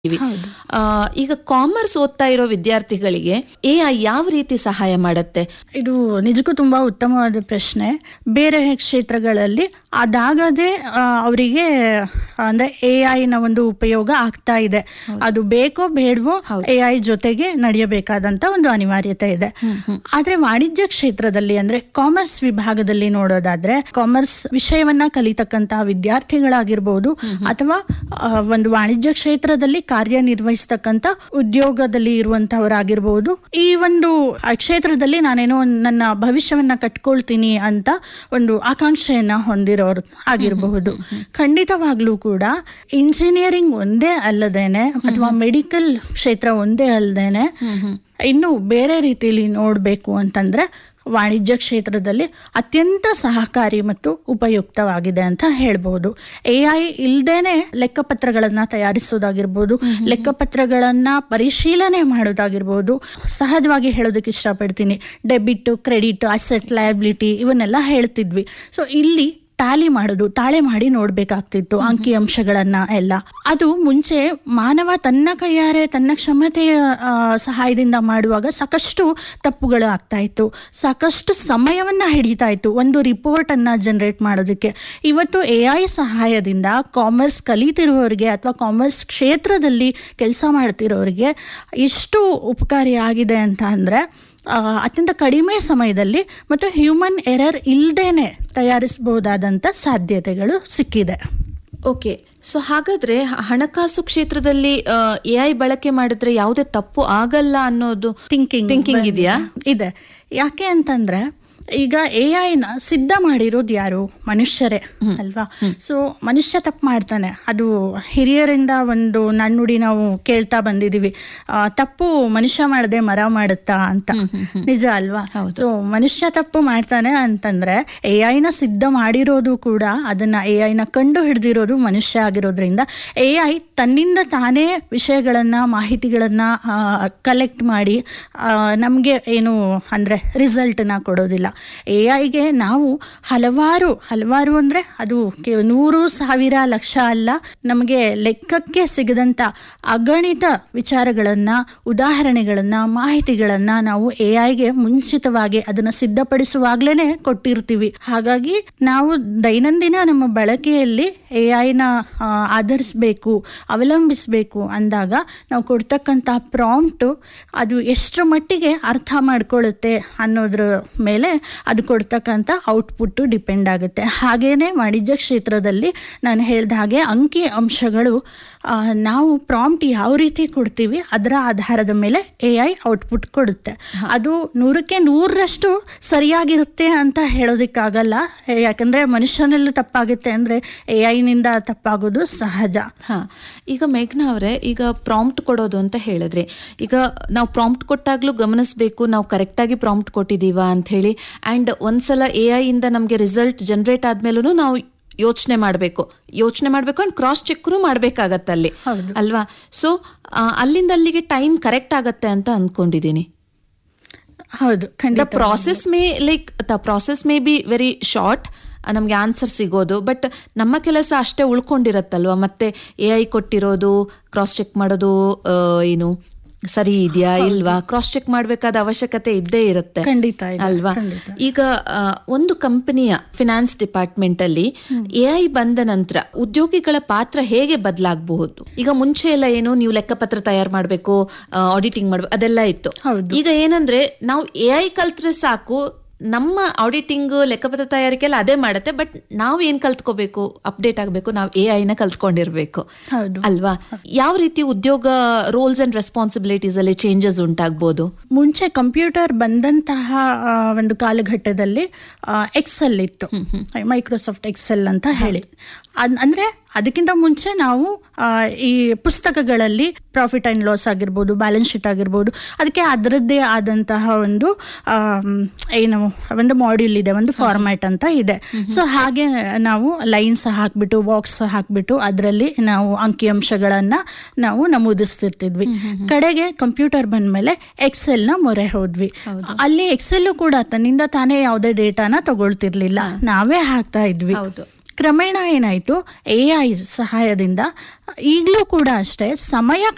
EV. ಆ, ಈಗ commerce ಓದ್ತಾ ಇರೋ ವಿದ್ಯಾರ್ಥಿಗಳಿಗೆ ಎ ಐ ಯಾವ ರೀತಿ ಸಹಾಯ ಮಾಡತ್ತೆ ಇದು ನಿಜಕ್ಕೂ ತುಂಬಾ ಉತ್ತಮವಾದ ಪ್ರಶ್ನೆ ಬೇರೆ ಕ್ಷೇತ್ರಗಳಲ್ಲಿ ಅದಾಗದೆ ಅವರಿಗೆ ಅಂದ್ರೆ ಎ ನ ಒಂದು ಉಪಯೋಗ ಆಗ್ತಾ ಇದೆ ಅದು ಬೇಕೋ ಬೇಡವೋ ಎ ಐ ಜೊತೆಗೆ ನಡೆಯಬೇಕಾದಂತ ಒಂದು ಅನಿವಾರ್ಯತೆ ಇದೆ ಆದ್ರೆ ವಾಣಿಜ್ಯ ಕ್ಷೇತ್ರದಲ್ಲಿ ಅಂದ್ರೆ ಕಾಮರ್ಸ್ ವಿಭಾಗದಲ್ಲಿ ನೋಡೋದಾದ್ರೆ ಕಾಮರ್ಸ್ ವಿಷಯವನ್ನ ಕಲಿತಕ್ಕಂತಹ ವಿದ್ಯಾರ್ಥಿಗಳಾಗಿರ್ಬೋದು ಅಥವಾ ಆ, ಒಂದು ವಾಣಿಜ್ಯ ಕ್ಷೇತ್ರದಲ್ಲಿ ಕಾರ್ಯನಿರ್ವಹಿಸ್ತಕ್ಕಂತ ಉದ್ಯೋಗದಲ್ಲಿ ಇರುವಂತಹವರಾಗಿರ್ಬೋದು ಈ ಒಂದು ಆ ಕ್ಷೇತ್ರದಲ್ಲಿ ನಾನೇನೋ ಒಂದ್ ನನ್ನ ಭವಿಷ್ಯವನ್ನ ಕಟ್ಕೊಳ್ತೀನಿ ಅಂತ ಒಂದು ಆಕಾಂಕ್ಷೆಯನ್ನ ಹೊಂದಿರೋರು ಆಗಿರಬಹುದು ಖಂಡಿತವಾಗ್ಲೂ ಕೂಡ ಇಂಜಿನಿಯರಿಂಗ್ ಒಂದೇ ಅಲ್ಲದೇನೆ ಅಥವಾ ಮೆಡಿಕಲ್ ಕ್ಷೇತ್ರ ಒಂದೇ ಅಲ್ಲದೇನೆ ಇನ್ನು ಬೇರೆ ರೀತಿಯಲ್ಲಿ ನೋಡ್ಬೇಕು ಅಂತಂದ್ರೆ ವಾಣಿಜ್ಯ ಕ್ಷೇತ್ರದಲ್ಲಿ ಅತ್ಯಂತ ಸಹಕಾರಿ ಮತ್ತು ಉಪಯುಕ್ತವಾಗಿದೆ ಅಂತ ಹೇಳ್ಬಹುದು ಎ ಐ ಇಲ್ದೇನೆ ಲೆಕ್ಕಪತ್ರಗಳನ್ನ ತಯಾರಿಸೋದಾಗಿರ್ಬೋದು ಲೆಕ್ಕಪತ್ರಗಳನ್ನ ಪರಿಶೀಲನೆ ಮಾಡೋದಾಗಿರ್ಬೋದು ಸಹಜವಾಗಿ ಹೇಳೋದಕ್ಕೆ ಇಷ್ಟಪಡ್ತೀನಿ ಡೆಬಿಟ್ ಕ್ರೆಡಿಟ್ ಅಸೆಟ್ ಲಯಬಿಲಿಟಿ ಇವನ್ನೆಲ್ಲ ಹೇಳ್ತಿದ್ವಿ ಸೊ ಇಲ್ಲಿ ಟ್ಯಾಲಿ ಮಾಡೋದು ತಾಳೆ ಮಾಡಿ ನೋಡ್ಬೇಕಾಗ್ತಿತ್ತು ಅಂಕಿ ಅಂಶಗಳನ್ನ ಎಲ್ಲ ಅದು ಮುಂಚೆ ಮಾನವ ತನ್ನ ಕೈಯಾರೆ ತನ್ನ ಕ್ಷಮತೆಯ ಆ, ಸಹಾಯದಿಂದ ಮಾಡುವಾಗ ಸಾಕಷ್ಟು ತಪ್ಪುಗಳು ಆಗ್ತಾ ಇತ್ತು ಸಾಕಷ್ಟು ಸಮಯವನ್ನ ಹಿಡಿತಾ ಇತ್ತು ಒಂದು ರಿಪೋರ್ಟ್ ಅನ್ನ ಜನರೇಟ್ ಮಾಡೋದಕ್ಕೆ ಇವತ್ತು ಎ ಐ ಸಹಾಯದಿಂದ ಕಾಮರ್ಸ್ ಕಲಿತಿರುವವರಿಗೆ ಅಥವಾ ಕಾಮರ್ಸ್ ಕ್ಷೇತ್ರದಲ್ಲಿ ಕೆಲಸ ಮಾಡ್ತಿರೋರಿಗೆ ಎಷ್ಟು ಉಪಕಾರಿಯಾಗಿದೆ ಅಂತ ಅಂದ್ರೆ ಆ, ಅತ್ಯಂತ ಕಡಿಮೆ ಸಮಯದಲ್ಲಿ ಮತ್ತು ಹ್ಯೂಮನ್ ಎರರ್ ಇಲ್ದೇನೆ ತಯಾರಿಸಬಹುದಾದಂಥ ಸಾಧ್ಯತೆಗಳು ಸಿಕ್ಕಿದೆ ಓಕೆ ಸೊ ಹಾಗಾದ್ರೆ ಹ- ಹಣಕಾಸು ಕ್ಷೇತ್ರದಲ್ಲಿ ಎ ಐ ಬಳಕೆ ಮಾಡಿದ್ರೆ ಯಾವುದೇ ತಪ್ಪು ಆಗಲ್ಲ ಅನ್ನೋದು ಥಿಂಕಿಂಗ್ ಥಿಂಕಿಂಗ್ ಇದೆಯಾ ಇದೆ ಯಾಕೆ ಅಂತಂದ್ರೆ ಈಗ ಎ ಐನ ಸಿದ್ಧ ಮಾಡಿರೋದು ಯಾರು ಮನುಷ್ಯರೇ ಅಲ್ವಾ ಸೊ ಮನುಷ್ಯ ತಪ್ಪು ಮಾಡ್ತಾನೆ ಅದು ಹಿರಿಯರಿಂದ ಒಂದು ನನ್ನುಡಿ ನಾವು ಕೇಳ್ತಾ ಬಂದಿದೀವಿ ಆ, ತಪ್ಪು ಮನುಷ್ಯ ಮಾಡದೆ ಮರ ಮಾಡುತ್ತಾ ಅಂತ ನಿಜ ಅಲ್ವಾ ಸೊ ಮನುಷ್ಯ ತಪ್ಪು ಮಾಡ್ತಾನೆ ಅಂತಂದ್ರೆ ಎ ಐನ ಸಿದ್ಧ ಮಾಡಿರೋದು ಕೂಡ ಅದನ್ನ ಎ ಐನ ಕಂಡು ಹಿಡಿದಿರೋದು ಮನುಷ್ಯ ಆಗಿರೋದ್ರಿಂದ ಎ ಐ ತನ್ನಿಂದ ತಾನೇ ವಿಷಯಗಳನ್ನ ಮಾಹಿತಿಗಳನ್ನ ಕಲೆಕ್ಟ್ ಮಾಡಿ ನಮಗೆ ಏನು ಅಂದ್ರೆ ರಿಸಲ್ಟ್ನ ಕೊಡೋದಿಲ್ಲ ಎ ಐಗೆ ನಾವು ಹಲವಾರು ಹಲವಾರು ಅಂದ್ರೆ ಅದು ಕೆ- ನೂರು ಸಾವಿರ ಲಕ್ಷ ಅಲ್ಲ ನಮಗೆ ಲೆಕ್ಕಕ್ಕೆ ಸಿಗದಂತ ಅಗಣಿತ ವಿಚಾರಗಳನ್ನ ಉದಾಹರಣೆಗಳನ್ನ ಮಾಹಿತಿಗಳನ್ನ ನಾವು ಎ ಐಗೆ ಮುಂಚಿತವಾಗಿ ಅದನ್ನ ಸಿದ್ಧಪಡಿಸುವಾಗ್ಲೇನೆ ಕೊಟ್ಟಿರ್ತೀವಿ ಹಾಗಾಗಿ ನಾವು ದೈನಂದಿನ ನಮ್ಮ ಬಳಕೆಯಲ್ಲಿ ಎ ಐನ ಆಧರಿಸಬೇಕು ಅವಲಂಬಿಸಬೇಕು ಅಂದಾಗ ನಾವು ಕೊಡ್ತಕ್ಕಂಥ ಪ್ರಾಂಪ್ಟು ಅದು ಎಷ್ಟರ ಮಟ್ಟಿಗೆ ಅರ್ಥ ಮಾಡ್ಕೊಳ್ಳುತ್ತೆ ಅನ್ನೋದ್ರ ಮೇಲೆ ಅದು ಕೊಡ್ತಕ್ಕಂಥ ಔಟ್ಪುಟ್ಟು ಡಿಪೆಂಡ್ ಆಗುತ್ತೆ ಹಾಗೇನೆ ವಾಣಿಜ್ಯ ಕ್ಷೇತ್ರದಲ್ಲಿ ನಾನು ಹೇಳ್ದ ಹಾಗೆ ಅಂಕಿ ಅಂಶಗಳು ಆ, ನಾವು ಪ್ರಾಂಪ್ಟ್ ಯಾವ ರೀತಿ ಕೊಡ್ತೀವಿ ಅದರ ಆಧಾರದ ಮೇಲೆ ಎ ಐ ಔಟ್ಪುಟ್ ಕೊಡುತ್ತೆ ಅದು ನೂರಕ್ಕೆ ನೂರರಷ್ಟು ಸರಿಯಾಗಿರುತ್ತೆ ಅಂತ ಹೇಳೋದಕ್ಕಾಗಲ್ಲ ಯಾಕಂದ್ರೆ ಮನುಷ್ಯನಲ್ಲಿ ತಪ್ಪಾಗುತ್ತೆ ಅಂದ್ರೆ ಎ ಐನಿಂದ ತಪ್ಪಾಗೋದು ಸಹಜ ಹಾ ಈಗ ಮೇಘ್ನಾ ಅವರೇ ಈಗ ಪ್ರಾಂಪ್ಟ್ ಕೊಡೋದು ಅಂತ ಹೇಳಿದ್ರಿ ಈಗ ನಾವು ಪ್ರಾಂಪ್ಟ್ ಕೊಟ್ಟಾಗ್ಲೂ ಗಮನಿಸಬೇಕು ನಾವು ಕರೆಕ್ಟ್ ಆಗಿ ಪ್ರಾಂಪ್ಟ್ ಕೊಟ್ಟಿದೀವಾ ಅಂತ ಹೇಳಿ ಅಂಡ್ ಒಂದ್ಸಲ ಎ ಐ ಇಂದ ನಮಗೆ ರಿಸಲ್ಟ್ ಜನರೇಟ್ ಆದ್ಮೇಲೂ ನಾವು ಯೋಚನೆ ಮಾಡಬೇಕು ಯೋಚನೆ ಮಾಡಬೇಕು ಅಂಡ್ ಕ್ರಾಸ್ ಚೆಕ್ನು ಮಾಡ್ಬೇಕಾಗತ್ತೆ ಅಲ್ಲಿ ಹೌದು. ಅಲ್ವಾ ಸೊ ಅಲ್ಲಿಂದ ಅಲ್ಲಿಗೆ ಟೈಮ್ ಕರೆಕ್ಟ್ ಆಗತ್ತೆ ಅಂತ ಅನ್ಕೊಂಡಿದೀನಿ ಹೌದು ದ ಖಂಡಿತ process may like the process may be very short ನಮಗೆ ಆನ್ಸರ್ ಸಿಗೋದು ಬಟ್ ನಮ್ಮ ಕೆಲಸ ಅಷ್ಟೇ ಉಳ್ಕೊಂಡಿರತ್ತಲ್ವಾ ಮತ್ತೆ ಎ ಐ ಕೊಟ್ಟಿರೋದು ಕ್ರಾಸ್ ಚೆಕ್ ಮಾಡೋದು ಆ, ಏನು ಸರಿ ಇದೆಯಾ ಇಲ್ವಾ ಕ್ರಾಸ್ ಚೆಕ್ ಮಾಡಬೇಕಾದ ಅವಶ್ಯಕತೆ ಇದ್ದೇ ಇರುತ್ತೆ ಖಂಡಿತ ಇದೆ, ಅಲ್ವಾ ಖಂಡಿತ. ಈಗ ಆ, ಒಂದು ಕಂಪನಿಯ ಫಿನಾನ್ಸ್ ಡಿಪಾರ್ಟ್ಮೆಂಟ್ ಅಲ್ಲಿ ಎ ಐ ಬಂದ ನಂತರ ಉದ್ಯೋಗಿಗಳ ಪಾತ್ರ ಹೇಗೆ ಬದಲಾಗಬಹುದು ಈಗ ಮುಂಚೆ ಎಲ್ಲ ಏನು ನೀವು ಲೆಕ್ಕಪತ್ರ ತಯಾರು ಮಾಡಬೇಕು ಆಡಿಟಿಂಗ್ ಮಾಡ್ಬೇಕು ಅದೆಲ್ಲ ಇತ್ತು ಹೌದು. ಈಗ ಏನಂದ್ರೆ ನಾವು ಎ ಐ ಕಲ್ತ್ರೆ ಸಾಕು ನಮ್ಮ ಆಡಿಟಿಂಗ್ ಲೆಕ್ಕಪತ್ರ ತಯಾರಿಕೆ ಎಲ್ಲ ಅದೇ ಮಾಡುತ್ತೆ ಬಟ್ ನಾವು ಏನ್ ಕಲ್ತ್ಕೋಬೇಕು ಅಪ್ಡೇಟ್ ಆಗಬೇಕು ನಾವು ಎ ಐನ ಕಲ್ತ್ಕೊಂಡಿರ್ಬೇಕು ಹೌದು ಅಲ್ವಾ ಯಾವ ರೀತಿ ಉದ್ಯೋಗ ರೋಲ್ಸ್ ಅಂಡ್ ರೆಸ್ಪಾನ್ಸಿಬಿಲಿಟೀಸ್ ಅಲ್ಲಿ ಚೇಂಜಸ್ ಉಂಟಾಗ್ಬೋದು ಮುಂಚೆ ಕಂಪ್ಯೂಟರ್ ಬಂದಂತಹ ಆ, ಒಂದು ಕಾಲಘಟ್ಟದಲ್ಲಿ ಎಕ್ಸೆಲ್ ಇತ್ತು ಮೈಕ್ರೋಸಾಫ್ಟ್ ಎಕ್ಸೆಲ್ ಅಂತ ಹೇಳಿ ಅದ್- ಅಂದ್ರೆ ಅದಕ್ಕಿಂತ ಮುಂಚೆ ನಾವು ಆ, ಈ ಪುಸ್ತಕಗಳಲ್ಲಿ ಪ್ರಾಫಿಟ್ ಅಂಡ್ ಲಾಸ್ ಆಗಿರ್ಬೋದು ಬ್ಯಾಲೆನ್ಸ್ ಶೀಟ್ ಆಗಿರ್ಬೋದು ಅದಕ್ಕೆ ಅದರದ್ದೇ ಆದಂತಹ ಒಂದು ಆಮ್, ಏನು ಒಂದು ಮಾಡ್ಯೂಲ್ ಇದೆ ಒಂದು ಫಾರ್ಮ್ಯಾಟ್ ಅಂತ ಇದೆ ಸೊ ಹಾಗೆ ನಾವು ಲೈನ್ಸ್ ಹಾಕ್ಬಿಟ್ಟು ಬಾಕ್ಸ್ ಹಾಕ್ಬಿಟ್ಟು ಅದರಲ್ಲಿ ನಾವು ಅಂಕಿಅಂಶಗಳನ್ನ ನಾವು ನಮೂದಿಸ್ತಿರ್ತಿದ್ವಿ ಕಡೆಗೆ ಕಂಪ್ಯೂಟರ್ ಬಂದ್ಮೇಲೆ ಎಕ್ಸೆಲ್ ನ ಮೊರೆ ಹೋದ್ವಿ ಅಲ್ಲಿ ಎಕ್ಸೆಲ್ ಕೂಡ ತನ್ನಿಂದ ತಾನೇ ಯಾವುದೇ ಡೇಟಾನ ತಗೊಳ್ತಿರ್ಲಿಲ್ಲ ನಾವೇ ಹಾಕ್ತಾ ಇದ್ವಿ ಹೌದು ಕ್ರಮೇಣ ಏನಾಯ್ತು ಎ ಐ ಸಹಾಯದಿಂದ ಈಗಲೂ ಕೂಡ ಅಷ್ಟೇ ಸಮಯ